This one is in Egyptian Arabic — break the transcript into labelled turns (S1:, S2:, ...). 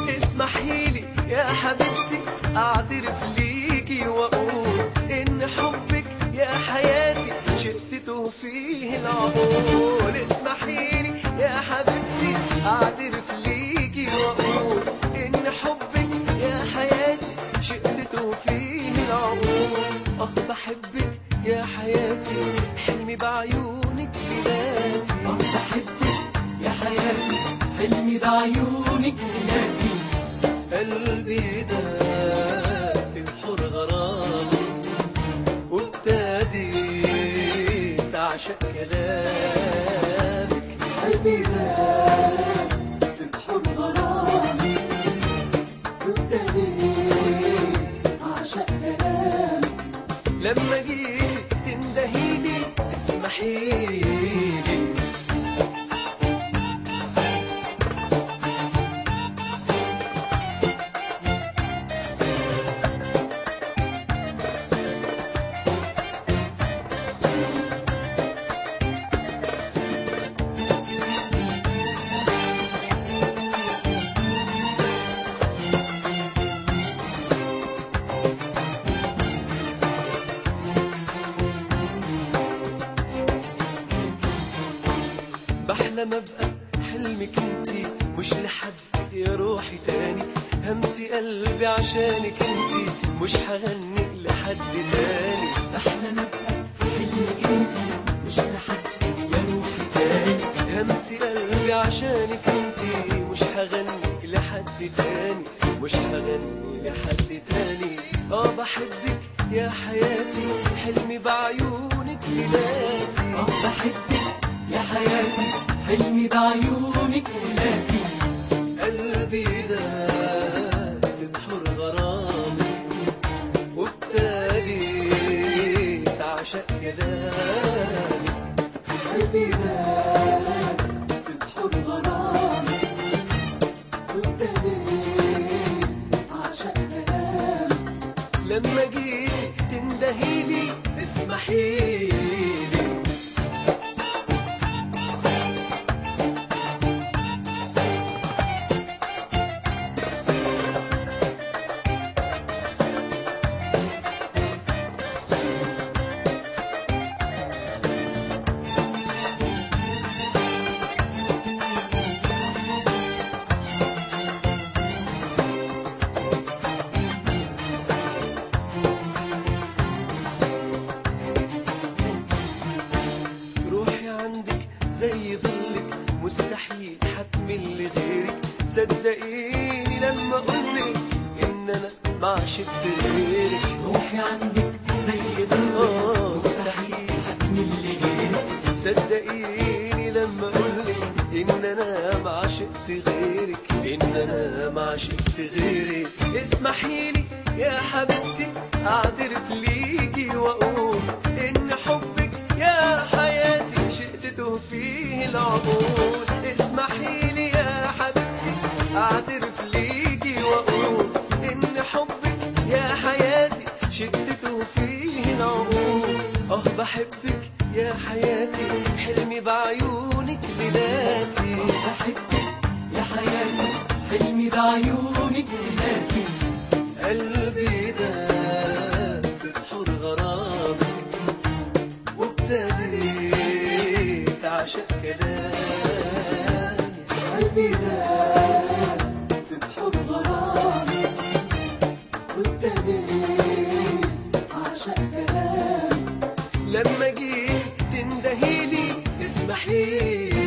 S1: اسمحيلي يا حبيبتي اعترف ليكي واقول ان حبك يا حياتي شئت فيه العقول اسمحيلي يا حبيبتي اعترف ليكي واقول ان حبك يا حياتي شئت فيه العقول اه بحبك يا حياتي حلمي بعيونك بلادي
S2: اه بحبك يا حياتي حلمي بعيونك بلادي
S1: قلبي ده الحر غرامي وابتديت اعشق كلامك
S2: قلبي ده الحر غرامي وابتديت أعشق كلامك
S1: لما جيت تندهيلي اسمحيلي بحلم ابقى حلمك انتي مش لحد يا روحي تاني همسي قلبي عشانك انتي مش هغني لحد تاني
S2: بحلم ابقى حلمك انتي مش لحد يا روحي تاني
S1: همسي قلبي عشانك انتي مش هغني لحد تاني مش هغني لحد تاني اه بحبك يا حياتي حلمي بعيونك بلادي
S2: اه بحبك يا حياتي حلمي بعيونك بلادي
S1: قلبي ده بحر غرامي وابتديت اعشق كلامي
S2: قلبي ده بحر غرامي وابتديت أعشق كلامك
S1: لما جيت تندهيلي اسمحيلي روحي عندك زي ظلك مستحيل حتمل لغيرك صدقيني لما اقولك ان انا ما عشقت غيرك
S2: روحي عندك زي
S1: آه،
S2: ضلك مستحيل هتمل لغيرك
S1: صدقيني لما اقولك ان انا ما عشقت غيرك ان انا ما عشقت غيرك اسمحيلي يا حبيبتي اعترف ليكي واقول ان حبك يا حياتي شئت فيه العقول اسمحيلي يا حبيبتي اعترف ليكي واقول ان حبك يا حياتي شئت فيه العقول اه بحبك يا حياتي حلمي بعيونك بلادي
S2: بحبك يا حياتي حلمي بعيونك بلادي
S1: قلبي ده بحر غرامي وابتديت اعشق كلامي
S2: قلبي ده بحر غرامي وابتديت أعشق كلامك
S1: لما جيت تندهيلي اسمحيلي